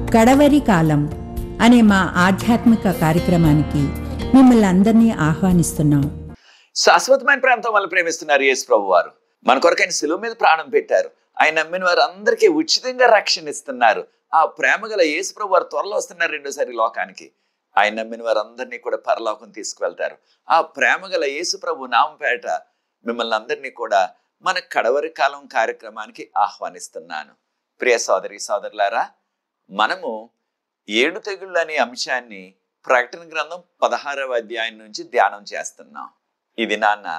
కడవరి కాలం అనే మా ఆధ్యాత్మిక కార్యక్రమానికి మిమ్మల్ని అందరినీ ఆహ్వానిస్తున్నాం శాశ్వతమైన ప్రేమతో వాళ్ళు ప్రేమిస్తున్నారు యేసు ప్రభు వారు మన కొరకు ఆయన శిలువ మీద ప్రాణం పెట్టారు ఆయన నమ్మిన వారు అందరికీ ఉచితంగా రక్షణ ఇస్తున్నారు ఆ ప్రేమ గల యేసు ప్రభు వారు త్వరలో వస్తున్నారు రెండోసారి లోకానికి ఆయన నమ్మిన వారందరినీ కూడా పరలోకం తీసుకువెళ్తారు ఆ ప్రేమ గల యేసు ప్రభు నామపేట మిమ్మల్ని అందరినీ కూడా మన కడవరి కాలం కార్యక్రమానికి ఆహ్వానిస్తున్నాను ప్రియ సోదరి సోదరులారా మనము ఏడు తెగుళ్ళు అనే అంశాన్ని ప్రకటన గ్రంథం పదహారవ అధ్యాయం నుంచి ధ్యానం చేస్తున్నాం ఇది నాన్న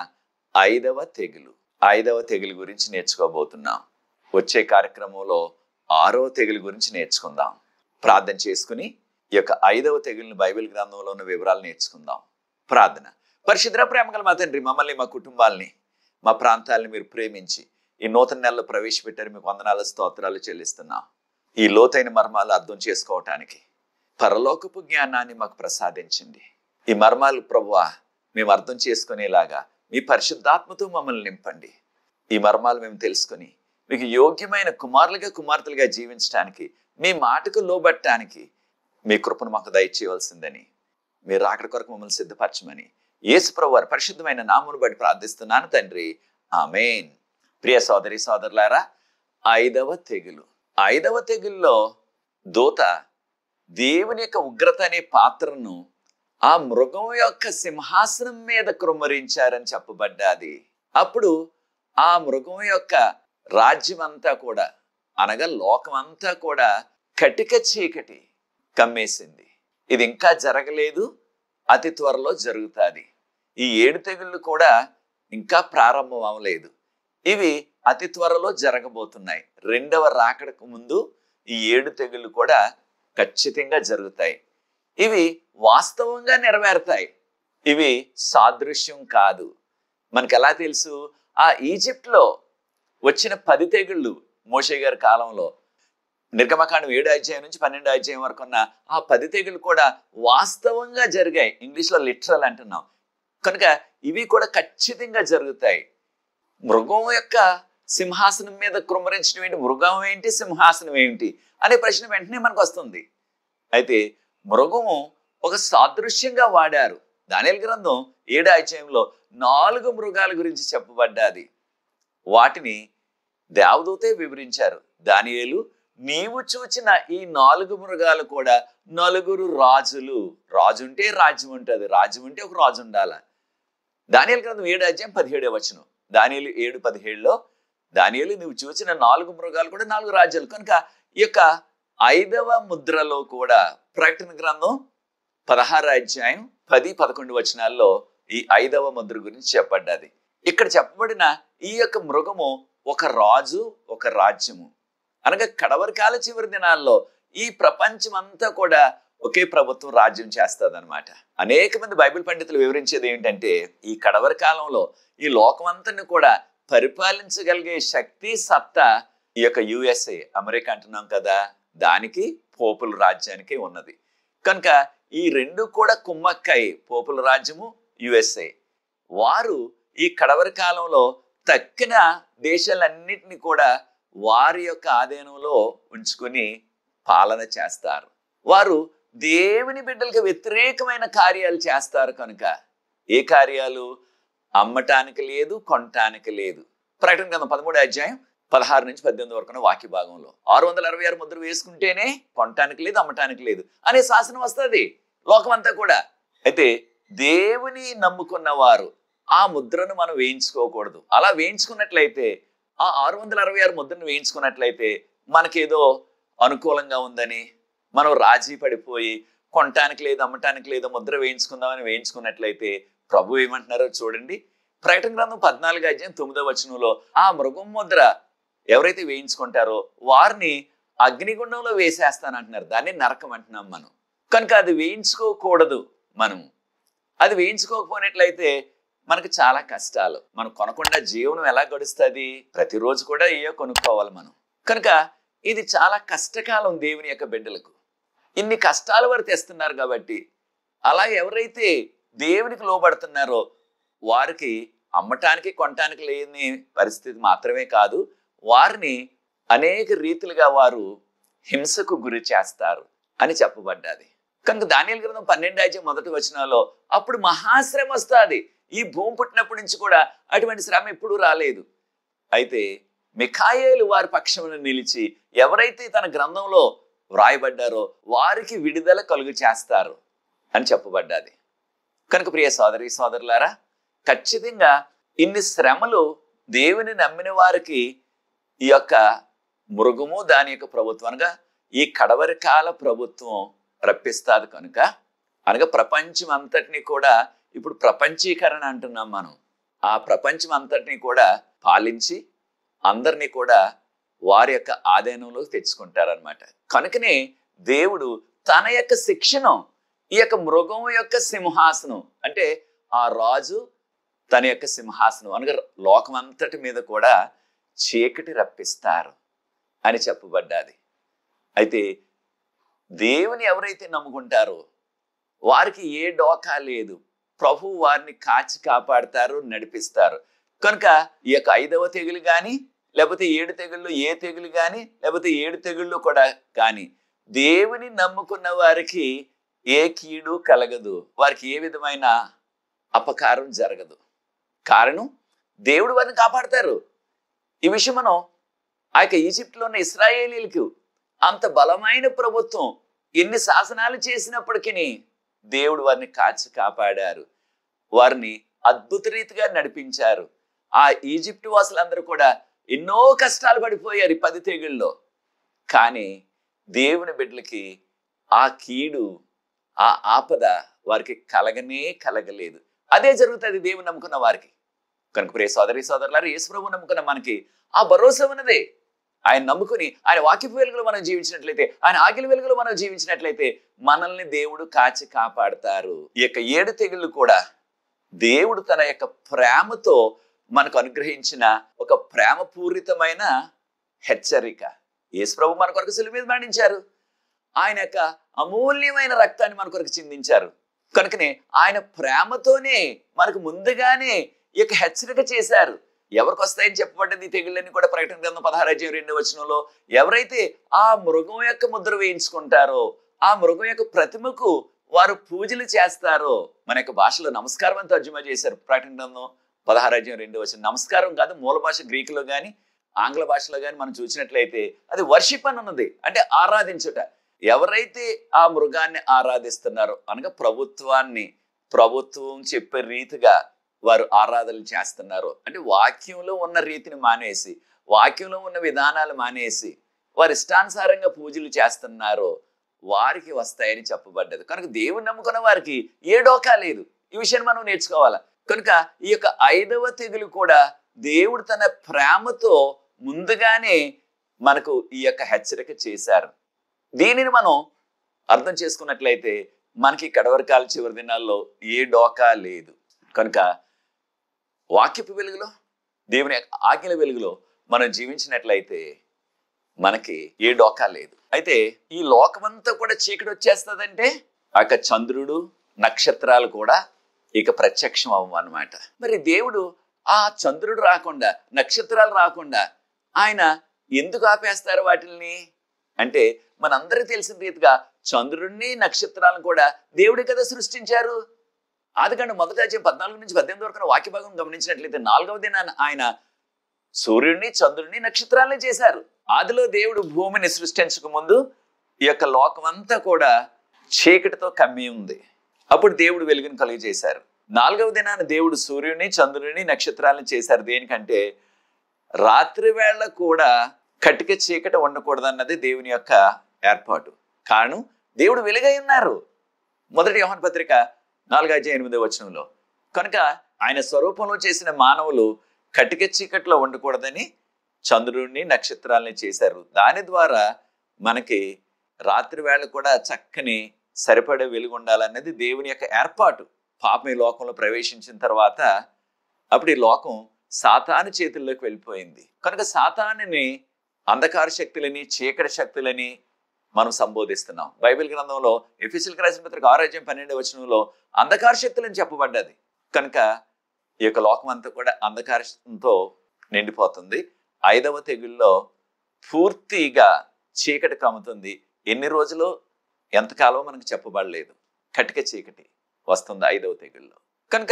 ఐదవ తెగులు ఐదవ తెగులు గురించి నేర్చుకోబోతున్నాం వచ్చే కార్యక్రమంలో ఆరవ తెగులు గురించి నేర్చుకుందాం ప్రార్థన చేసుకుని ఈ యొక్క ఐదవ తెగులను బైబిల్ గ్రంథంలో ఉన్న వివరాలు నేర్చుకుందాం ప్రార్థన పరిశుద్ర ప్రేమగల మా తండ్రి మమ్మల్ని మా కుటుంబాల్ని మా ప్రాంతాలని మీరు ప్రేమించి ఈ నూతన నెలలో ప్రవేశపెట్టారు మీకు వందనాల స్తోత్రాలు చెల్లిస్తున్నాం ఈ లోతైన మర్మాలు అర్థం చేసుకోవటానికి పరలోకపు జ్ఞానాన్ని మాకు ప్రసాదించండి ఈ మర్మాలు ప్రభువా మేము అర్థం చేసుకునేలాగా మీ పరిశుద్ధాత్మతో మమ్మల్ని నింపండి ఈ మర్మాలు మేము తెలుసుకొని మీకు యోగ్యమైన కుమారులుగా కుమార్తెలుగా జీవించడానికి మీ మాటకు లోబట్టడానికి మీ కృపను మాకు దయచేయవలసిందని మీరు రాకడ కొరకు మమ్మల్ని సిద్ధపరచమని యేసు ప్రభు వారి పరిశుద్ధమైన నామును బట్టి ప్రార్థిస్తున్నాను తండ్రి ఆమెన్ ప్రియ సోదరి సోదరులారా ఐదవ తెగులు ఐదవ తెగుల్లో దూత దేవుని యొక్క ఉగ్రత అనే పాత్రను ఆ మృగం యొక్క సింహాసనం మీద కృమ్మరించారని చెప్పబడ్డాది అప్పుడు ఆ మృగం యొక్క రాజ్యం అంతా కూడా అనగా లోకం అంతా కూడా కటిక చీకటి కమ్మేసింది ఇది ఇంకా జరగలేదు అతి త్వరలో జరుగుతుంది ఈ ఏడు తెగుళ్ళు కూడా ఇంకా ప్రారంభం అవ్వలేదు ఇవి అతి త్వరలో జరగబోతున్నాయి రెండవ రాకడకు ముందు ఈ ఏడు తెగుళ్ళు కూడా ఖచ్చితంగా జరుగుతాయి ఇవి వాస్తవంగా నెరవేరుతాయి ఇవి సాదృశ్యం కాదు మనకు ఎలా తెలుసు ఆ ఈజిప్ట్లో వచ్చిన పది తెగుళ్ళు మోషే గారి కాలంలో నిర్గమకాండం ఏడు అధ్యాయం నుంచి పన్నెండు అధ్యాయం వరకు ఉన్న ఆ పది తెగులు కూడా వాస్తవంగా జరిగాయి ఇంగ్లీష్లో లిటరల్ అంటున్నాం కనుక ఇవి కూడా ఖచ్చితంగా జరుగుతాయి మృగం యొక్క సింహాసనం మీద కృమ్మరించడం ఏంటి మృగం ఏంటి సింహాసనం ఏంటి అనే ప్రశ్న వెంటనే మనకు వస్తుంది అయితే మృగము ఒక సాదృశ్యంగా వాడారు దానియల్ గ్రంథం ఏడు అధ్యాయంలో నాలుగు మృగాల గురించి చెప్పబడ్డాది వాటిని దేవదూతే వివరించారు దానియేలు నీవు చూచిన ఈ నాలుగు మృగాలు కూడా నలుగురు రాజులు రాజు ఉంటే రాజ్యం ఉంటుంది రాజ్యం ఉంటే ఒక రాజు ఉండాల దానియల్ గ్రంథం ఏడు అధ్యాయం పదిహేడే వచనం దానియలు ఏడు పదిహేడులో దానియలు నువ్వు చూసిన నాలుగు మృగాలు కూడా నాలుగు రాజ్యాలు కనుక ఈ యొక్క ఐదవ ముద్రలో కూడా ప్రకటన గ్రంథం పదహారు అధ్యాయం పది పదకొండు వచనాల్లో ఈ ఐదవ ముద్ర గురించి చెప్పబడ్డది ఇక్కడ చెప్పబడిన ఈ యొక్క మృగము ఒక రాజు ఒక రాజ్యము అనగా కడవరి కాల చివరి దినాల్లో ఈ ప్రపంచం అంతా కూడా ఒకే ప్రభుత్వం రాజ్యం చేస్తుంది అనమాట అనేక మంది బైబిల్ పండితులు వివరించేది ఏంటంటే ఈ కడవరి కాలంలో ఈ లోకమంతని కూడా పరిపాలించగలిగే శక్తి సత్తా ఈ యొక్క యుఎస్ఏ అమెరికా అంటున్నాం కదా దానికి పోపుల రాజ్యానికి ఉన్నది కనుక ఈ రెండు కూడా కుమ్మక్కై పోపుల రాజ్యము యుఎస్ఏ వారు ఈ కడవరి కాలంలో తక్కిన దేశాలన్నిటిని కూడా వారి యొక్క ఆధీనంలో ఉంచుకొని పాలన చేస్తారు వారు దేవుని బిడ్డలకు వ్యతిరేకమైన కార్యాలు చేస్తారు కనుక ఏ కార్యాలు అమ్మటానికి లేదు కొనటానికి లేదు ప్రకటన గ్రంథం పదమూడు అధ్యాయం పదహారు నుంచి పద్దెనిమిది వరకు ఉన్న వాక్య భాగంలో ఆరు వందల అరవై ఆరు ముద్ర వేసుకుంటేనే కొనటానికి లేదు అమ్మటానికి లేదు అనే శాసనం వస్తుంది లోకమంతా కూడా అయితే దేవుని నమ్ముకున్న వారు ఆ ముద్రను మనం వేయించుకోకూడదు అలా వేయించుకున్నట్లయితే ఆ ఆరు వందల అరవై ఆరు ముద్రను వేయించుకున్నట్లయితే మనకేదో అనుకూలంగా ఉందని మనం రాజీ పడిపోయి కొనటానికి లేదు అమ్మటానికి లేదు ముద్ర వేయించుకుందామని వేయించుకున్నట్లయితే ప్రభు ఏమంటున్నారో చూడండి ప్రకటన గ్రంథం పద్నాలుగు అధ్యాయం తొమ్మిదో వచనంలో ఆ మృగం ముద్ర ఎవరైతే వేయించుకుంటారో వారిని అగ్నిగుండంలో వేసేస్తానంటున్నారు దాన్ని నరకం అంటున్నాం మనం కనుక అది వేయించుకోకూడదు మనం అది వేయించుకోకపోయినట్లయితే మనకు చాలా కష్టాలు మనం కొనకుండా జీవనం ఎలా గడుస్తుంది ప్రతిరోజు కూడా ఏయో కొనుక్కోవాలి మనం కనుక ఇది చాలా కష్టకాలం దేవుని యొక్క బిడ్డలకు ఇన్ని కష్టాలు వారు తెస్తున్నారు కాబట్టి అలా ఎవరైతే దేవునికి లోబడుతున్నారో వారికి అమ్మటానికి కొనటానికి లేని పరిస్థితి మాత్రమే కాదు వారిని అనేక రీతిలుగా వారు హింసకు గురి చేస్తారు అని చెప్పబడ్డది కనుక దానియల్ గ్రంథం పన్నెండు అధ్యాయం మొదటి వచనంలో అప్పుడు మహాశ్రమ వస్తుంది ఈ భూమి పుట్టినప్పటి నుంచి కూడా అటువంటి శ్రమ ఎప్పుడూ రాలేదు అయితే మిఖాయేలు వారి పక్షమున నిలిచి ఎవరైతే తన గ్రంథంలో వ్రాయబడ్డారో వారికి విడుదల కలుగు చేస్తారు అని చెప్పబడ్డది కనుక ప్రియ సోదరి సోదరులారా ఖచ్చితంగా ఇన్ని శ్రమలు దేవుని నమ్మిన వారికి ఈ యొక్క మృగము దాని యొక్క ప్రభుత్వం అనగా ఈ కడవరి కాల ప్రభుత్వం రప్పిస్తాది కనుక అనగా ప్రపంచం అంతటిని కూడా ఇప్పుడు ప్రపంచీకరణ అంటున్నాం మనం ఆ ప్రపంచం అంతటిని కూడా పాలించి అందరినీ కూడా వారి యొక్క ఆధీనంలోకి తెచ్చుకుంటారనమాట కనుకనే దేవుడు తన యొక్క శిక్షను ఈ యొక్క మృగం యొక్క సింహాసనం అంటే ఆ రాజు తన యొక్క సింహాసనం అనగా లోకం అంతటి మీద కూడా చీకటి రప్పిస్తారు అని చెప్పబడ్డాది అయితే దేవుని ఎవరైతే నమ్ముకుంటారో వారికి ఏ డోకా లేదు ప్రభు వారిని కాచి కాపాడతారు నడిపిస్తారు కనుక ఈ యొక్క ఐదవ తెగులు కానీ లేకపోతే ఏడు తెగుళ్ళు ఏ తెగులు కానీ లేకపోతే ఏడు తెగుళ్ళు కూడా కానీ దేవుని నమ్ముకున్న వారికి ఏ కీడు కలగదు వారికి ఏ విధమైన అపకారం జరగదు కారణం దేవుడు వారిని కాపాడతారు ఈ విషయం మనం ఆ యొక్క ఈజిప్ట్లో ఉన్న ఇస్రాయేలీలకు అంత బలమైన ప్రభుత్వం ఎన్ని శాసనాలు చేసినప్పటికీ దేవుడు వారిని కాచి కాపాడారు వారిని అద్భుత రీతిగా నడిపించారు ఆ ఈజిప్ట్ వాసులందరూ కూడా ఎన్నో కష్టాలు పడిపోయారు ఈ పది తెగుల్లో కానీ దేవుని బిడ్డలకి ఆ కీడు ఆ ఆపద వారికి కలగనే కలగలేదు అదే జరుగుతుంది దేవుని నమ్ముకున్న వారికి కనుక ప్రియ సోదరి సోదరులారు యేసుప్రభు నమ్ముకున్న మనకి ఆ భరోసా ఉన్నదే ఆయన నమ్ముకుని ఆయన వాక్యపు వెలుగులో మనం జీవించినట్లయితే ఆయన ఆకిలి వెలుగులో మనం జీవించినట్లయితే మనల్ని దేవుడు కాచి కాపాడతారు ఈ యొక్క ఏడు తెగుళ్ళు కూడా దేవుడు తన యొక్క ప్రేమతో మనకు అనుగ్రహించిన ఒక ప్రేమపూరితమైన హెచ్చరిక యేసుప్రభు మన కొరకు సిలువ మీద మరణించారు ఆయన యొక్క అమూల్యమైన రక్తాన్ని మన కొరకు చిందించారు కనుకనే ఆయన ప్రేమతోనే మనకు ముందుగానే ఈ యొక్క హెచ్చరిక చేశారు ఎవరికి వస్తాయని చెప్పబడ్డది ఈ తెగుళ్ళని కూడా ప్రకటన గ్రంథం పదహారు అధ్యాయం రెండు వచనంలో ఎవరైతే ఆ మృగం యొక్క ముద్ర వేయించుకుంటారో ఆ మృగం యొక్క ప్రతిమకు వారు పూజలు చేస్తారో మన యొక్క భాషలో నమస్కారం అని తర్జుమా చేశారు ప్రకటన గ్రంథం పదహారు అధ్యాయం రెండు వచ్చిన నమస్కారం కాదు మూల భాష గ్రీకులో కానీ ఆంగ్ల భాషలో కానీ మనం చూసినట్లయితే అది వర్షిప్ అని ఉన్నది అంటే ఆరాధించుట ఎవరైతే ఆ మృగాన్ని ఆరాధిస్తున్నారో అనగా ప్రభుత్వాన్ని ప్రభుత్వం చెప్పే రీతిగా వారు ఆరాధనలు చేస్తున్నారు అంటే వాక్యంలో ఉన్న రీతిని మానేసి వాక్యంలో ఉన్న విధానాలు మానేసి వారి ఇష్టానుసారంగా పూజలు చేస్తున్నారో వారికి వస్తాయని చెప్పబడ్డది కనుక దేవుని నమ్ముకున్న వారికి ఏ డోకా లేదు ఈ విషయాన్ని మనం నేర్చుకోవాలి కనుక ఈ యొక్క ఐదవ తెగులు కూడా దేవుడు తన ప్రేమతో ముందుగానే మనకు ఈ యొక్క హెచ్చరిక చేశారు దీనిని మనం అర్థం చేసుకున్నట్లయితే మనకి కడవరకాల చివరి దినాల్లో ఏ డోకా లేదు కనుక వాక్యపు వెలుగులో దేవుని యొక్క ఆజ్ఞల వెలుగులో మనం జీవించినట్లయితే మనకి ఏ డోకా లేదు అయితే ఈ లోకమంతా కూడా చీకటి వచ్చేస్తుందంటే ఆ యొక్క చంద్రుడు నక్షత్రాలు కూడా ఇక ప్రత్యక్షం అవ్వం అన్నమాట మరి దేవుడు ఆ చంద్రుడు రాకుండా నక్షత్రాలు రాకుండా ఆయన ఎందుకు ఆపేస్తారు వాటిల్ని అంటే మనందరికీ తెలిసిన రీతిగా చంద్రుడిని నక్షత్రాలను కూడా దేవుడే కదా సృష్టించారు ఆదికంటే మొదట అధ్యాయం పద్నాలుగు నుంచి పద్దెనిమిది వరకు వాక్య భాగం గమనించినట్లయితే నాలుగవ దినాన ఆయన సూర్యుడిని చంద్రుడిని నక్షత్రాలని చేశారు ఆదిలో దేవుడు భూమిని సృష్టించక ముందు ఈ యొక్క లోకం అంతా కూడా చీకటితో కమ్మి ఉంది అప్పుడు దేవుడు వెలుగుని కలుగజేశారు నాలుగవ దినాన దేవుడు సూర్యుడిని చంద్రుడిని నక్షత్రాలను చేశారు దేనికంటే రాత్రి వేళ కూడా కటిక చీకటి ఉండకూడదన్నది దేవుని యొక్క ఏర్పాటు కారణం దేవుడు వెలుగై ఉన్నారు మొదటి యోహన్ పత్రిక నాలుగు అధ్యాయ ఎనిమిదో వచనంలో కనుక ఆయన స్వరూపంలో చేసిన మానవులు కటిక చీకట్లో ఉండకూడదని చంద్రుడిని నక్షత్రాలని చేశారు దాని ద్వారా మనకి రాత్రి వేళ కూడా చక్కని సరిపడే వెలుగు ఉండాలన్నది దేవుని యొక్క ఏర్పాటు పాపం ఈ లోకంలో ప్రవేశించిన తర్వాత అప్పుడు ఈ లోకం సాతాను చేతుల్లోకి వెళ్ళిపోయింది కనుక సాతానుని అంధకార శక్తులని చీకటి శక్తులని మనం సంబోధిస్తున్నాం బైబిల్ గ్రంథంలో ఎఫిసిల్ రాసిన పత్రిక ఆరోగ్యం పన్నెండు వచనంలో అంధకార శక్తులని చెప్పబడ్డది కనుక ఈ యొక్క లోకం అంతా కూడా అంధకారంతో నిండిపోతుంది ఐదవ తెగుల్లో పూర్తిగా చీకటి కమ్ముతుంది ఎన్ని రోజులు ఎంతకాలం మనకు చెప్పబడలేదు కటిక చీకటి వస్తుంది ఐదవ తెగుల్లో కనుక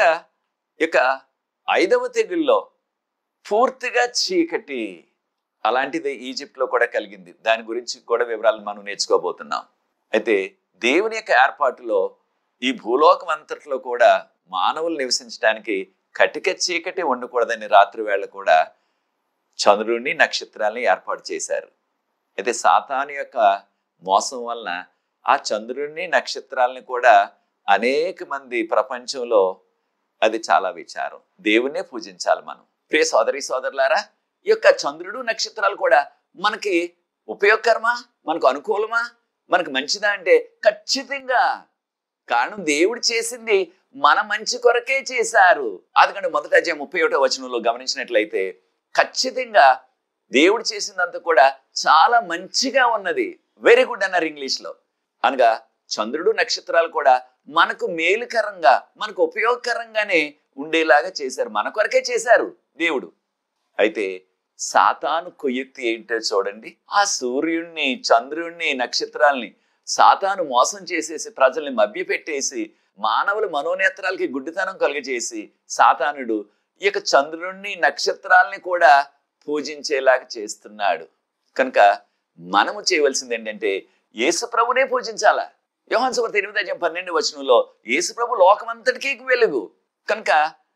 ఇక ఐదవ తెగుల్లో పూర్తిగా చీకటి అలాంటిది ఈజిప్ట్లో కూడా కలిగింది దాని గురించి కూడా వివరాలు మనం నేర్చుకోబోతున్నాం అయితే దేవుని యొక్క ఏర్పాటులో ఈ భూలోకం అంతట్లో కూడా మానవులు నివసించడానికి కటిక చీకటి ఉండకూడదని రాత్రి వేళ కూడా చంద్రుడిని నక్షత్రాల్ని ఏర్పాటు చేశారు అయితే సాతాను యొక్క మోసం వలన ఆ చంద్రుడిని నక్షత్రాలని కూడా అనేక మంది ప్రపంచంలో అది చాలా విచారం దేవుణ్ణే పూజించాలి మనం ప్రియ సోదరి సోదరులారా ఈ యొక్క చంద్రుడు నక్షత్రాలు కూడా మనకి ఉపయోగకరమా మనకు అనుకూలమా మనకు మంచిదా అంటే ఖచ్చితంగా కారణం దేవుడు చేసింది మన మంచి కొరకే చేశారు అందుకంటే మొదట అధ్యాయం ముప్పై ఒకటో వచనంలో గమనించినట్లయితే ఖచ్చితంగా దేవుడు చేసిందంతా కూడా చాలా మంచిగా ఉన్నది వెరీ గుడ్ అన్నారు ఇంగ్లీష్లో అనగా చంద్రుడు నక్షత్రాలు కూడా మనకు మేలుకరంగా మనకు ఉపయోగకరంగానే ఉండేలాగా చేశారు మన కొరకే చేశారు దేవుడు అయితే సాతాను కొయ్యెత్తి ఏంటో చూడండి ఆ సూర్యుడిని చంద్రుణ్ణి నక్షత్రాల్ని సాతాను మోసం చేసేసి ప్రజల్ని మభ్యపెట్టేసి మానవుల మనోనేత్రాలకి గుడ్డితనం కలుగజేసి సాతానుడు ఈ యొక్క చంద్రుణ్ణి నక్షత్రాల్ని కూడా పూజించేలాగా చేస్తున్నాడు కనుక మనము చేయవలసింది ఏంటంటే యేసుప్రభునే పూజించాలా యోహాన్ సువార్త ఎనిమిది అధ్యాయం పన్నెండు వచనంలో యేసుప్రభు లోకమంతటికీ వెలుగు కనుక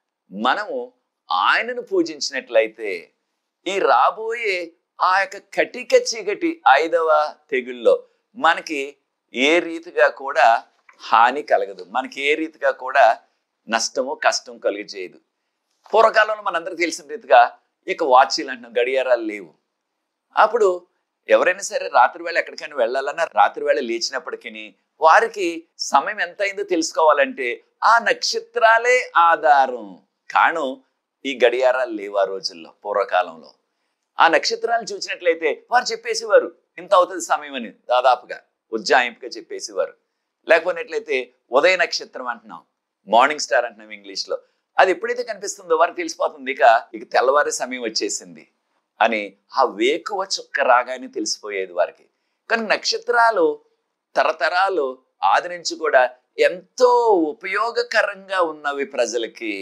మనము ఆయనను పూజించినట్లయితే ఈ రాబోయే ఆ యొక్క కటిక చీకటి ఐదవ తెగుల్లో మనకి ఏ రీతిగా కూడా హాని కలగదు మనకి ఏ రీతిగా కూడా నష్టము కష్టం కలిగజేయదు పూర్వకాలంలో మనందరికీ తెలిసిన రీతిగా ఇక వాచీలు అంటున్నాం గడియారాలు లేవు అప్పుడు ఎవరైనా సరే రాత్రి వేళ ఎక్కడికైనా వెళ్ళాలన్నా రాత్రి వేళ లేచినప్పటికీ వారికి సమయం ఎంత అయిందో తెలుసుకోవాలంటే ఆ నక్షత్రాలే ఆధారం కాను ఈ గడియారాలు లేవు ఆ రోజుల్లో పూర్వకాలంలో ఆ నక్షత్రాలు చూసినట్లయితే వారు చెప్పేసేవారు ఇంత అవుతుంది సమయం అని దాదాపుగా ఉజ్జాయింపుగా చెప్పేసేవారు లేకపోయినట్లయితే ఉదయ నక్షత్రం అంటున్నాం మార్నింగ్ స్టార్ అంటున్నాం ఇంగ్లీష్లో అది ఎప్పుడైతే కనిపిస్తుందో వారికి తెలిసిపోతుంది ఇక ఇక తెల్లవారి సమయం వచ్చేసింది అని ఆ వేకువ చుక్క రాగానే తెలిసిపోయేది వారికి కానీ నక్షత్రాలు తరతరాలు ఆది నుంచి కూడా ఎంతో ఉపయోగకరంగా ఉన్నవి ప్రజలకి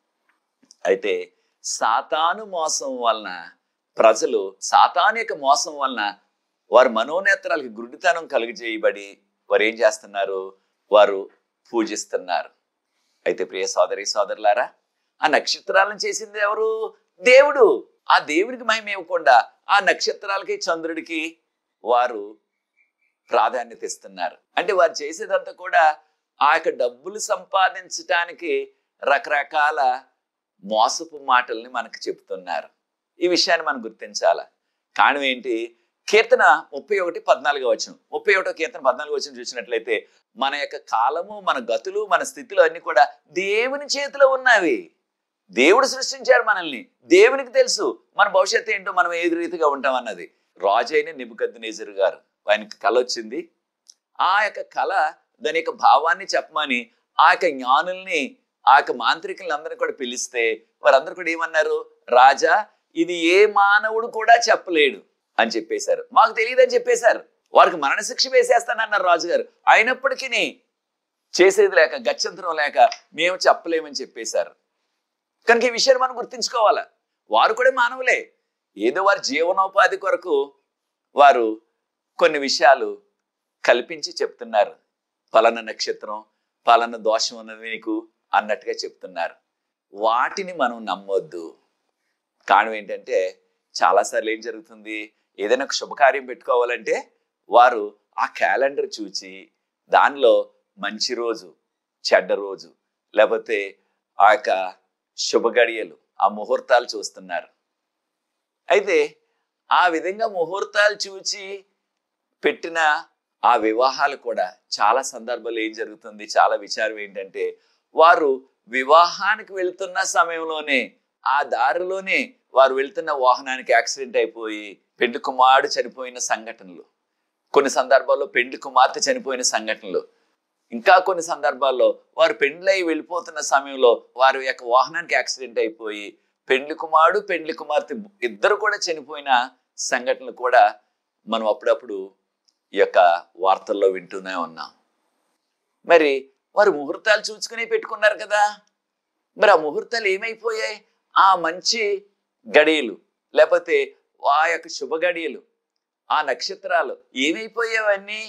అయితే సాతాను మోసం వలన ప్రజలు సాతాను యొక్క మోసం వలన వారి మనోనేత్రాలకి గుడ్డితనం కలుగజేయబడి వారు ఏం చేస్తున్నారు వారు పూజిస్తున్నారు అయితే ప్రియ సోదరి సోదరులారా ఆ నక్షత్రాలను చేసింది ఎవరు దేవుడు ఆ దేవుడికి మహిమ ఇవ్వకుండా ఆ నక్షత్రాలకి చంద్రుడికి వారు ప్రాధాన్యత ఇస్తున్నారు అంటే వారు చేసేదంతా కూడా ఆ యొక్క డబ్బులు సంపాదించటానికి రకరకాల మోసపు మాటల్ని మనకు చెప్తున్నారు ఈ విషయాన్ని మనం గుర్తించాల కారణం ఏంటి కీర్తన ముప్పై ఒకటి పద్నాలుగు వచ్చిన ముప్పై ఒకటో కీర్తన పద్నాలుగు వచ్చిన చూసినట్లయితే మన యొక్క కాలము మన గతులు మన స్థితులు అన్ని కూడా దేవుని చేతిలో ఉన్నవి దేవుడు సృష్టించాడు మనల్ని దేవునికి తెలుసు మన భవిష్యత్తు ఏంటో మనం ఏ రీతిగా ఉంటాం అన్నది రాజు అయిన నిబుకద్దు గారు ఆయనకి కళ వచ్చింది ఆ యొక్క కళ దాని యొక్క భావాన్ని చెప్పమని ఆ యొక్క జ్ఞానుల్ని ఆ యొక్క మాంత్రికుల్ని అందరినీ కూడా పిలిస్తే వారందరూ కూడా ఏమన్నారు రాజా ఇది ఏ మానవుడు కూడా చెప్పలేడు అని చెప్పేశారు మాకు తెలియదని చెప్పేశారు వారికి మరణశిక్ష వేసేస్తానన్నారు రాజుగారు అయినప్పటికీ చేసేది లేక గత్యంతరం లేక మేము చెప్పలేమని చెప్పేశారు కనుక ఈ విషయాన్ని మనం గుర్తించుకోవాలా వారు కూడా మానవులే ఏదో వారి జీవనోపాధి కొరకు వారు కొన్ని విషయాలు కల్పించి చెప్తున్నారు పలానా నక్షత్రం పలానా దోషం ఉన్నది నీకు అన్నట్టుగా చెప్తున్నారు వాటిని మనం నమ్మొద్దు కారణం ఏంటంటే చాలాసార్లు ఏం జరుగుతుంది ఏదైనా ఒక శుభకార్యం పెట్టుకోవాలంటే వారు ఆ క్యాలెండర్ చూచి దానిలో మంచి రోజు చెడ్డ రోజు లేకపోతే ఆ యొక్క శుభ గడియలు ఆ ముహూర్తాలు చూస్తున్నారు అయితే ఆ విధంగా ముహూర్తాలు చూచి పెట్టిన ఆ వివాహాలు కూడా చాలా సందర్భాలు ఏం జరుగుతుంది చాలా విచారం ఏంటంటే వారు వివాహానికి వెళ్తున్న సమయంలోనే ఆ దారిలోనే వారు వెళ్తున్న వాహనానికి యాక్సిడెంట్ అయిపోయి పెండ్లి కుమారుడు చనిపోయిన సంఘటనలు కొన్ని సందర్భాల్లో పెండ్లి కుమార్తె చనిపోయిన సంఘటనలు ఇంకా కొన్ని సందర్భాల్లో వారు పెండ్లై వెళ్ళిపోతున్న సమయంలో వారి యొక్క వాహనానికి యాక్సిడెంట్ అయిపోయి పెండ్లి కుమారుడు పెండ్లి కుమార్తె ఇద్దరు కూడా చనిపోయిన సంఘటనలు కూడా మనం అప్పుడప్పుడు ఈ యొక్క వార్తల్లో వింటూనే ఉన్నాం మరి వారు ముహూర్తాలు చూసుకుని పెట్టుకున్నారు కదా మరి ఆ ముహూర్తాలు ఏమైపోయాయి ఆ మంచి గడియలు లేకపోతే ఆ యొక్క శుభ గడియలు ఆ నక్షత్రాలు ఏమైపోయావన్నీ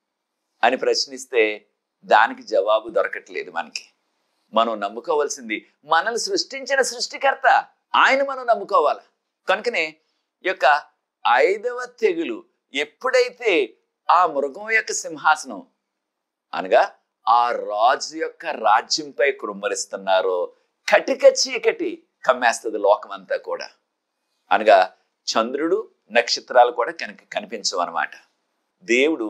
అని ప్రశ్నిస్తే దానికి జవాబు దొరకట్లేదు మనకి మనం నమ్ముకోవాల్సింది మనల్ని సృష్టించిన సృష్టికర్త ఆయన మనం నమ్ముకోవాలి కనుకనే ఈ యొక్క ఐదవ తెగులు ఎప్పుడైతే ఆ మృగం యొక్క సింహాసనం అనగా ఆ రాజు యొక్క రాజ్యంపై కృమ్మరిస్తున్నారో కటిక చీకటి కమ్మేస్తుంది లోకం అంతా కూడా అనగా చంద్రుడు నక్షత్రాలు కూడా కనుక కనిపించవు అనమాట దేవుడు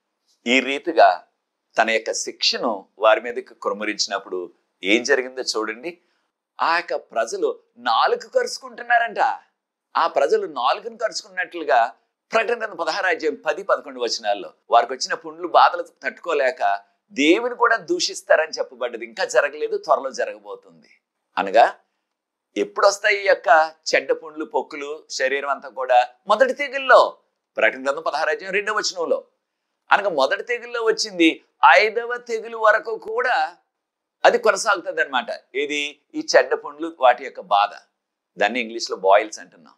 ఈ రీతిగా తన యొక్క శిక్షను వారి మీదకి కురుమరించినప్పుడు ఏం జరిగిందో చూడండి ఆ యొక్క ప్రజలు నాలుగు కరుచుకుంటున్నారంట ఆ ప్రజలు నాలుగును కరుచుకున్నట్లుగా ప్రకటన గ్రంథం పదహారు అధ్యాయం పది పదకొండు వచనాల్లో వారికి వచ్చిన పుండ్లు బాధలు తట్టుకోలేక దేవుని కూడా దూషిస్తారని చెప్పబడ్డది ఇంకా జరగలేదు త్వరలో జరగబోతుంది అనగా ఎప్పుడు వస్తాయి ఈ యొక్క చెడ్డ పుండ్లు పొక్కులు శరీరం అంతా కూడా మొదటి తెగుల్లో ప్రకటన గ్రంథం పదహారు అధ్యాయం రెండవ వచనంలో అనగా మొదటి తెగుల్లో వచ్చింది ఐదవ తెగులు వరకు కూడా అది కొనసాగుతుంది అనమాట ఇది ఈ చెడ్డ పుండ్లు వాటి యొక్క బాధ దాన్ని ఇంగ్లీష్లో బాయిల్స్ అంటున్నాం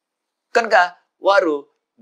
కనుక వారు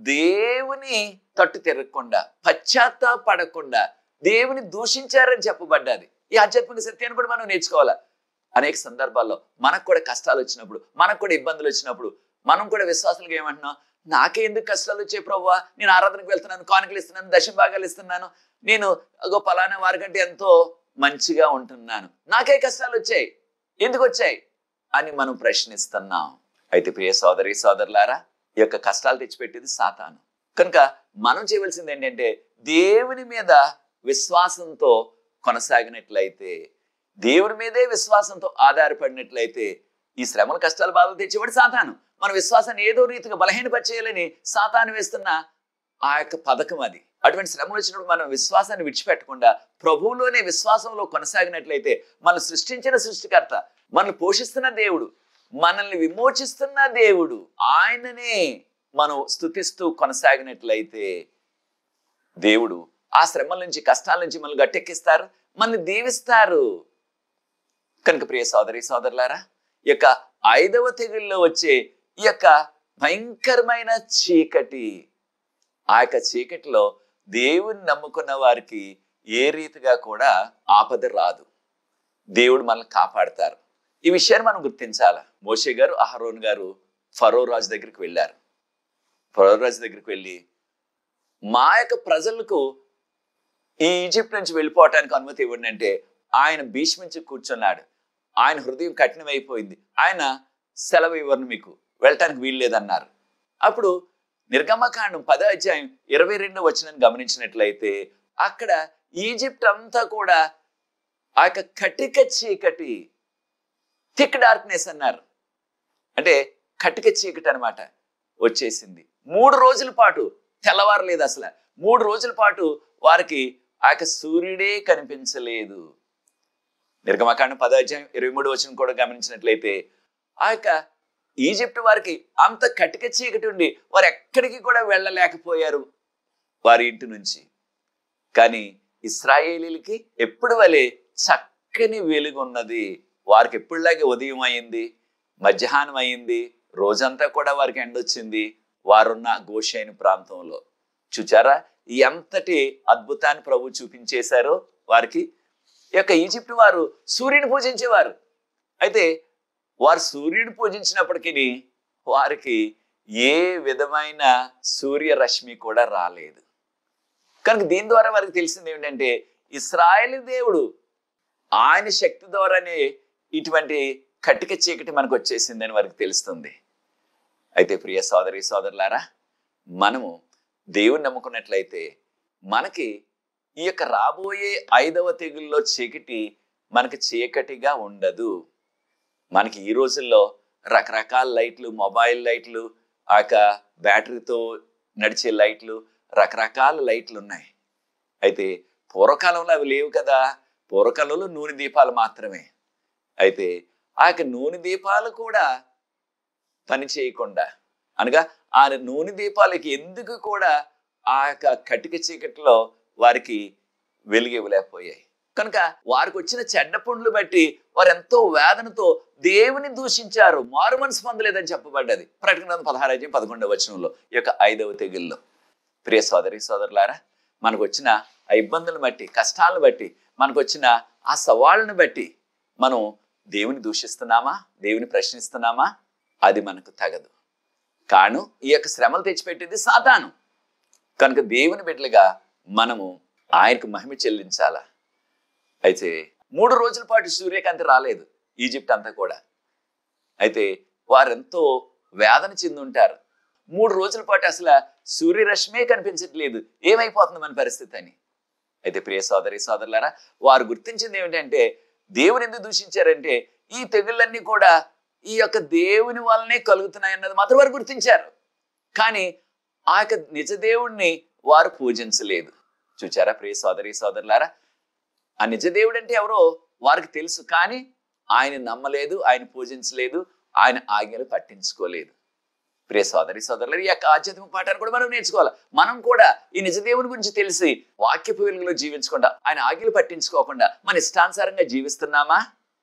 దేవుని తట్టు తిరగకుండా పశ్చాత్తాపడకుండా దేవుని దూషించారని చెప్పబడ్డది ఈ ఆధ్యాత్మిక సత్యాన్ని కూడా మనం నేర్చుకోవాలా అనేక సందర్భాల్లో మనకు కూడా కష్టాలు వచ్చినప్పుడు మనకు కూడా ఇబ్బందులు వచ్చినప్పుడు మనం కూడా విశ్వాసాలుగా ఏమంటున్నాం నాకే ఎందుకు కష్టాలు వచ్చాయి ప్రవ్వా నేను ఆరాధనకు వెళ్తున్నాను కానుకలు ఇస్తున్నాను దశం భాగాలు ఇస్తున్నాను నేను అగో పలానా వారికంటే ఎంతో మంచిగా ఉంటున్నాను నాకే కష్టాలు వచ్చాయి ఎందుకు వచ్చాయి అని మనం ప్రశ్నిస్తున్నాం అయితే ప్రియ సోదరి సోదరులారా ఈ యొక్క కష్టాలు తెచ్చిపెట్టేది సాతాను కనుక మనం చేయవలసింది ఏంటంటే దేవుని మీద విశ్వాసంతో కొనసాగినట్లయితే దేవుని మీదే విశ్వాసంతో ఆధారపడినట్లయితే ఈ శ్రమల కష్టాలు బాధలు తెచ్చేవాడు సాతాను మన విశ్వాసాన్ని ఏదో రీతిగా బలహీనపరిచేయాలని సాతాను వేస్తున్న ఆ యొక్క పథకం అది అటువంటి శ్రమలు వచ్చినప్పుడు మనం విశ్వాసాన్ని విడిచిపెట్టకుండా ప్రభువులోనే విశ్వాసంలో కొనసాగినట్లయితే మనం సృష్టించిన సృష్టికర్త మనల్ని పోషిస్తున్న దేవుడు మనల్ని విమోచిస్తున్న దేవుడు ఆయననే మనం స్థుతిస్తూ కొనసాగినట్లయితే దేవుడు ఆ శ్రమల నుంచి కష్టాల నుంచి మనల్ని గట్టెక్కిస్తారు మనల్ని దీవిస్తారు కనుక ప్రియ సోదరి సోదరులారా ఈ యొక్క ఐదవ తెగుల్లో వచ్చే ఈ యొక్క భయంకరమైన చీకటి ఆ యొక్క చీకటిలో దేవుని నమ్ముకున్న వారికి ఏ రీతిగా కూడా ఆపద రాదు దేవుడు మనల్ని కాపాడతారు ఈ విషయాన్ని మనం గుర్తించాలి మోషే గారు అహరోన్ గారు ఫరో రాజు దగ్గరికి వెళ్ళారు ఫరో రాజు దగ్గరికి వెళ్ళి మా యొక్క ప్రజలకు ఈ ఈజిప్ట్ నుంచి వెళ్ళిపోవటానికి అనుమతి ఇవ్వండి అంటే ఆయన భీష్మించి కూర్చున్నాడు ఆయన హృదయం కఠినమైపోయింది ఆయన సెలవు ఇవ్వను మీకు వెళ్ళటానికి వీలు లేదన్నారు అప్పుడు నిర్గమకాండం పద అధ్యాయం ఇరవై రెండు వచ్చిన గమనించినట్లయితే అక్కడ ఈజిప్ట్ అంతా కూడా ఆ యొక్క కటిక చీకటి థిక్ డార్క్నెస్ అన్నారు అంటే కటిక చీకటి అనమాట వచ్చేసింది మూడు రోజుల పాటు తెల్లవారలేదు అసలు మూడు రోజుల పాటు వారికి ఆ యొక్క సూర్యుడే కనిపించలేదు నిర్గమకాండం పదాధ్యాయం ఇరవై మూడు వచ్చిన కూడా గమనించినట్లయితే ఆ యొక్క ఈజిప్ట్ వారికి అంత కటిక చీకటి ఉండి వారు ఎక్కడికి కూడా వెళ్ళలేకపోయారు వారి ఇంటి నుంచి కానీ ఇస్రాయేలీలకి ఎప్పుడు వలె చక్కని వెలుగు ఉన్నది వారికి ఎప్పుడులాగే ఉదయం అయింది మధ్యాహ్నం అయింది రోజంతా కూడా వారికి ఎండొచ్చింది వారున్న గోషైన ప్రాంతంలో చూచారా ఎంతటి అద్భుతాన్ని ప్రభు చూపించేశారో వారికి ఈ యొక్క ఈజిప్ట్ వారు సూర్యుని పూజించేవారు అయితే వారు సూర్యుని పూజించినప్పటికీ వారికి ఏ విధమైన సూర్యరశ్మి కూడా రాలేదు కనుక దీని ద్వారా వారికి తెలిసింది ఏమిటంటే ఇస్రాయేల్ దేవుడు ఆయన శక్తి ద్వారానే ఇటువంటి కట్టిక చీకటి మనకు వచ్చేసిందని వారికి తెలుస్తుంది అయితే ప్రియ సోదరి సోదరులారా మనము దేవుని నమ్ముకున్నట్లయితే మనకి ఈ యొక్క రాబోయే ఐదవ తెగుల్లో చీకటి మనకి చీకటిగా ఉండదు మనకి ఈ రోజుల్లో రకరకాల లైట్లు మొబైల్ లైట్లు ఆ యొక్క బ్యాటరీతో నడిచే లైట్లు రకరకాల లైట్లు ఉన్నాయి అయితే పూర్వకాలంలో అవి లేవు కదా పూర్వకాలంలో నూనె దీపాలు మాత్రమే అయితే ఆ యొక్క నూనె దీపాలు కూడా పని చేయకుండా అనగా ఆ నూనె దీపాలకి ఎందుకు కూడా ఆ యొక్క కటిక చీకటిలో వారికి వెలుగు ఇవ్వలేకపోయాయి కనుక వారికి వచ్చిన చెడ్డ పుండ్లు బట్టి వారు ఎంతో వేదనతో దేవుని దూషించారు మారు మనసు పొందలేదని చెప్పబడ్డది ప్రకటన పదహారు అధ్యాయం పదకొండవ వచనంలో ఈ యొక్క ఐదవ తెగుల్లో ప్రియ సోదరి సోదరులారా మనకు వచ్చిన ఆ ఇబ్బందులను బట్టి కష్టాలను బట్టి మనకు వచ్చిన ఆ సవాళ్ళను బట్టి మనం దేవుని దూషిస్తున్నామా దేవుని ప్రశ్నిస్తున్నామా అది మనకు తగదు కాను ఈ యొక్క శ్రమలు తెచ్చిపెట్టేది సాతాను కనుక దేవుని బిడ్డలుగా మనము ఆయనకు మహిమ చెల్లించాలా అయితే మూడు రోజుల పాటు సూర్యకాంతి రాలేదు ఈజిప్ట్ అంతా కూడా అయితే వారెంతో వేదన చెంది ఉంటారు మూడు రోజుల పాటు అసలు సూర్యరశ్మే కనిపించట్లేదు ఏమైపోతుంది మన పరిస్థితి అని అయితే ప్రియ సోదరి సోదరులారా వారు గుర్తించింది ఏమిటంటే దేవుని ఎందుకు దూషించారంటే ఈ తెగుళ్ళన్నీ కూడా ఈ యొక్క దేవుని వల్లనే కలుగుతున్నాయి అన్నది మాత్రం వారు గుర్తించారు కానీ ఆ యొక్క నిజ దేవుణ్ణి వారు పూజించలేదు చూచారా ప్రియ సోదరి సోదరులారా ఆ నిజ దేవుడు అంటే ఎవరో వారికి తెలుసు కానీ ఆయన నమ్మలేదు ఆయన పూజించలేదు ఆయన ఆజ్ఞలు పట్టించుకోలేదు ప్రియ సోదరి సోదరులు ఈ యొక్క ఆధ్యాత్మిక పాఠాన్ని కూడా మనం నేర్చుకోవాలి మనం కూడా ఈ నిజ దేవుని గురించి తెలిసి వాక్యపు వెలుగులో జీవించకుండా ఆయన ఆజ్ఞలు పట్టించుకోకుండా మన ఇష్టానుసారంగా జీవిస్తున్నామా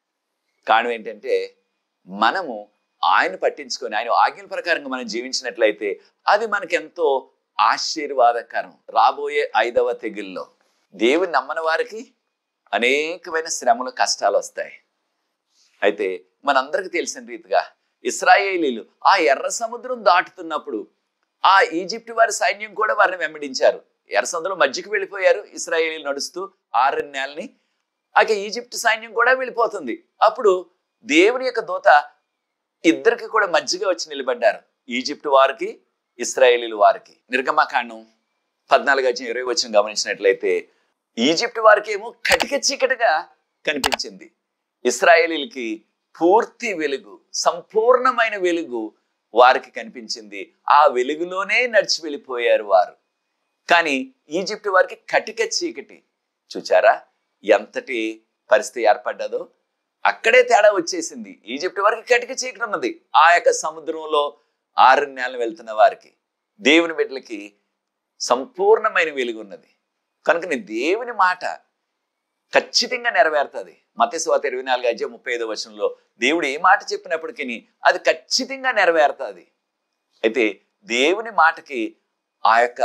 కారణం ఏంటంటే మనము ఆయన పట్టించుకొని ఆయన ఆజ్ఞల ప్రకారంగా మనం జీవించినట్లయితే అది మనకెంతో ఆశీర్వాదకరం రాబోయే ఐదవ తెగుల్లో దేవుని నమ్మని వారికి అనేకమైన శ్రమలు కష్టాలు వస్తాయి అయితే మనందరికీ తెలిసిన రీతిగా ఇస్రాయేలీలు ఆ ఎర్ర సముద్రం దాటుతున్నప్పుడు ఆ ఈజిప్ట్ వారి సైన్యం కూడా వారిని వెంబడించారు ఎర్ర సముద్రం మధ్యకి వెళ్ళిపోయారు ఇస్రాయేలీలు నడుస్తూ ఆరు నెలల్ని అక ఈజిప్ట్ సైన్యం కూడా వెళ్ళిపోతుంది అప్పుడు దేవుని యొక్క దూత ఇద్దరికి కూడా మధ్యగా వచ్చి నిలబడ్డారు ఈజిప్ట్ వారికి ఇస్రాయేలీలు వారికి నిర్గమకాండం పద్నాలుగు వచ్చిన ఇరవై వచ్చిన గమనించినట్లయితే ఈజిప్ట్ వారికి ఏమో కటిక చీకటిగా కనిపించింది ఇస్రాయేలీలకి పూర్తి వెలుగు సంపూర్ణమైన వెలుగు వారికి కనిపించింది ఆ వెలుగులోనే నడిచి వెళ్ళిపోయారు వారు కానీ ఈజిప్ట్ వారికి కటిక చీకటి చూచారా ఎంతటి పరిస్థితి ఏర్పడ్డదో అక్కడే తేడా వచ్చేసింది ఈజిప్ట్ వారికి కటిక చీకటి ఉన్నది ఆ యొక్క సముద్రంలో ఆరు నెలలు వెళ్తున్న వారికి దేవుని బిడ్డలకి సంపూర్ణమైన వెలుగు ఉన్నది కనుక నీ దేవుని మాట ఖచ్చితంగా నెరవేరుతుంది మత్స్యవాత ఇరవై నాలుగు అధ్యాయం ముప్పై ఐదో వచనంలో దేవుడు ఏ మాట చెప్పినప్పటికీ అది ఖచ్చితంగా నెరవేరుతుంది అయితే దేవుని మాటకి ఆ యొక్క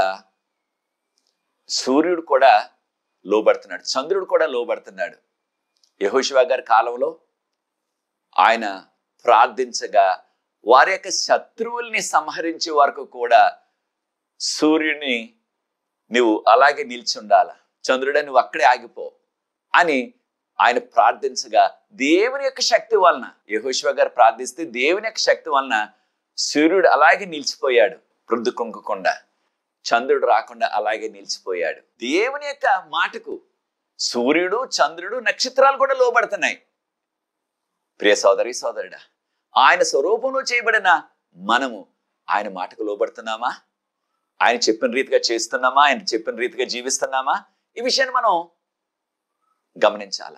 సూర్యుడు కూడా లోబడుతున్నాడు చంద్రుడు కూడా లోబడుతున్నాడు యహోశివా గారి కాలంలో ఆయన ప్రార్థించగా వారి యొక్క శత్రువుల్ని సంహరించే వరకు కూడా సూర్యుని నువ్వు అలాగే నిలిచి ఉండాల చంద్రుడా నువ్వు అక్కడే ఆగిపో అని ఆయన ప్రార్థించగా దేవుని యొక్క శక్తి వలన యహోశివ గారు ప్రార్థిస్తే దేవుని యొక్క శక్తి వలన సూర్యుడు అలాగే నిలిచిపోయాడు ప్రొద్దు కుంకకుండా చంద్రుడు రాకుండా అలాగే నిలిచిపోయాడు దేవుని యొక్క మాటకు సూర్యుడు చంద్రుడు నక్షత్రాలు కూడా లోబడుతున్నాయి ప్రియ సోదరి సోదరుడా ఆయన స్వరూపంలో చేయబడిన మనము ఆయన మాటకు లోబడుతున్నామా ఆయన చెప్పిన రీతిగా చేస్తున్నామా ఆయన చెప్పిన రీతిగా జీవిస్తున్నామా ఈ విషయాన్ని మనం గమనించాలా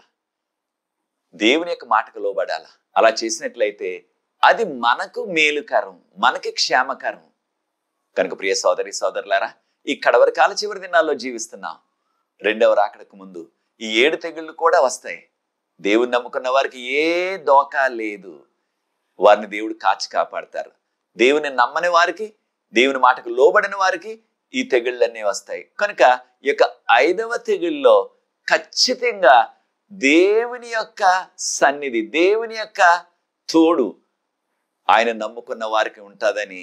దేవుని యొక్క మాటకు లోబడాలా అలా చేసినట్లయితే అది మనకు మేలుకరం మనకి క్షేమకరం కనుక ప్రియ సోదరి సోదరులారా ఈ కడవరి కాల చివరి దినాల్లో జీవిస్తున్నాం రెండవ రాకడకు ముందు ఈ ఏడు తెగుళ్ళు కూడా వస్తాయి దేవుని నమ్ముకున్న వారికి ఏ దోకా లేదు వారిని దేవుడు కాచి కాపాడతారు దేవుని నమ్మని వారికి దేవుని మాటకు లోబడిన వారికి ఈ తెగుళ్ళన్నీ వస్తాయి కనుక ఈ యొక్క ఐదవ తెగుల్లో ఖచ్చితంగా దేవుని యొక్క సన్నిధి దేవుని యొక్క తోడు ఆయన నమ్ముకున్న వారికి ఉంటుందని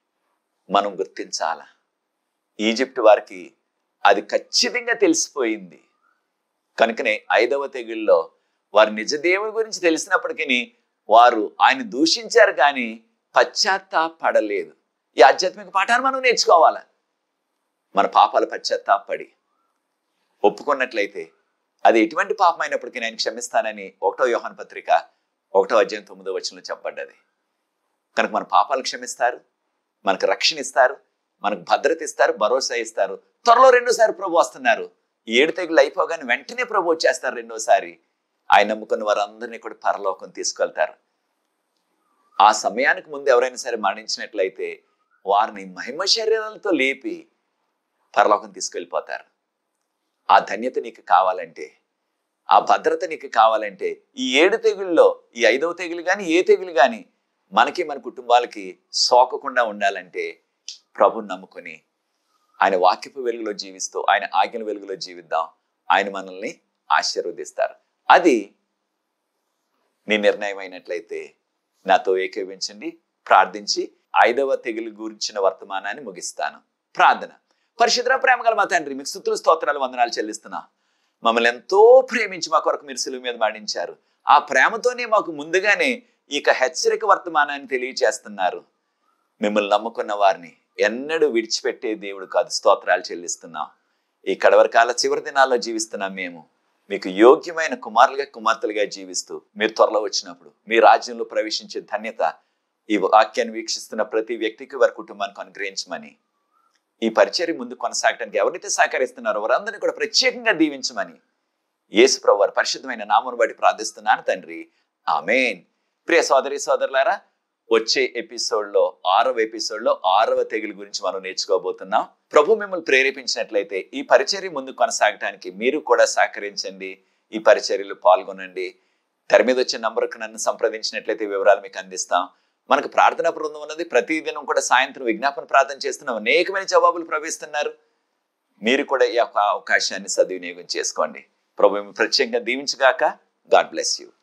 మనం గుర్తించాల ఈజిప్ట్ వారికి అది ఖచ్చితంగా తెలిసిపోయింది కనుకనే ఐదవ తెగుల్లో వారు నిజ దేవుని గురించి తెలిసినప్పటికీ వారు ఆయన దూషించారు కానీ పశ్చాత్తాపడలేదు ఈ ఆధ్యాత్మిక పాఠాన్ని మనం నేర్చుకోవాలి మన పాపాలు పశ్చాత్తాపడి ఒప్పుకున్నట్లయితే అది ఎటువంటి పాపం అయినప్పటికీ నేను క్షమిస్తానని ఒకటో యోహాన్ పత్రిక ఒకటో అధ్యాయం తొమ్మిదో వచనంలో చెప్పబడ్డది కనుక మన పాపాలు క్షమిస్తారు మనకు రక్షణ ఇస్తారు మనకు భద్రత ఇస్తారు భరోసా ఇస్తారు త్వరలో రెండోసారి ప్రభు వస్తున్నారు ఈ ఏడు తెగులు అయిపోగానే వెంటనే ప్రభు వచ్చేస్తారు రెండోసారి ఆయన నమ్ముకున్న వారందరినీ కూడా పరలోకం తీసుకెళ్తారు ఆ సమయానికి ముందు ఎవరైనా సరే మరణించినట్లయితే వారిని మహిమ శరీరాలతో లేపి పరలోకం తీసుకెళ్ళిపోతారు ఆ ధన్యత నీకు కావాలంటే ఆ భద్రత నీకు కావాలంటే ఈ ఏడు తెగుల్లో ఈ ఐదవ తెగులు కానీ ఏ తెగులు కానీ మనకి మన కుటుంబాలకి సోకకుండా ఉండాలంటే ప్రభుని నమ్ముకొని ఆయన వాక్యపు వెలుగులో జీవిస్తూ ఆయన ఆజ్ఞల వెలుగులో జీవిద్దాం ఆయన మనల్ని ఆశీర్వదిస్తారు అది నీ నిర్ణయం అయినట్లయితే నాతో ఏకీవించండి ప్రార్థించి ఐదవ తెగులు గురించిన వర్తమానాన్ని ముగిస్తాను ప్రార్థన పరిశుద్ర ప్రేమ గల మా తండ్రి మీకు స్థుతులు స్తోత్రాలు వందనాలు చెల్లిస్తున్నా మమ్మల్ని ఎంతో ప్రేమించి మా కొరకు మీరు సులువు మీద మాడించారు ఆ ప్రేమతోనే మాకు ముందుగానే ఇక హెచ్చరిక వర్తమానాన్ని తెలియచేస్తున్నారు మిమ్మల్ని నమ్ముకున్న వారిని ఎన్నడూ విడిచిపెట్టే దేవుడు కాదు స్తోత్రాలు చెల్లిస్తున్నాం ఈ కడవరకాల చివరి దినాల్లో జీవిస్తున్నాం మేము మీకు యోగ్యమైన కుమారులుగా కుమార్తెలుగా జీవిస్తూ మీరు త్వరలో వచ్చినప్పుడు మీ రాజ్యంలో ప్రవేశించే ధన్యత ఈ వాక్యాన్ని వీక్షిస్తున్న ప్రతి వ్యక్తికి వారి కుటుంబానికి అనుగ్రహించమని ఈ పరిచర్య ముందు కొనసాగడానికి ఎవరైతే సహకరిస్తున్నారో వారందరినీ కూడా ప్రత్యేకంగా దీవించమని యేసు ప్రభు వారి పరిశుద్ధమైన నామను బట్టి ప్రార్థిస్తున్నాను తండ్రి ఆమెన్ ప్రియ సోదరి సోదరులారా వచ్చే ఎపిసోడ్లో ఆరవ ఎపిసోడ్లో ఆరవ తెగులు గురించి మనం నేర్చుకోబోతున్నాం ప్రభు మిమ్మల్ని ప్రేరేపించినట్లయితే ఈ పరిచర్య ముందు కొనసాగటానికి మీరు కూడా సహకరించండి ఈ పరిచర్యలో పాల్గొనండి తెర మీద వచ్చే నంబర్కు నన్ను సంప్రదించినట్లయితే వివరాలు మీకు అందిస్తాం మనకు ప్రార్థనా బృందం ఉన్నది ప్రతిదినం కూడా సాయంత్రం విజ్ఞాపన ప్రార్థన చేస్తున్నాం అనేకమైన జవాబులు ప్రవేశిస్తున్నారు మీరు కూడా ఈ యొక్క అవకాశాన్ని సద్వినియోగం చేసుకోండి ప్రభు మిమ్మల్ని ప్రత్యేకంగా దీవించగాక గాడ్ బ్లెస్ యూ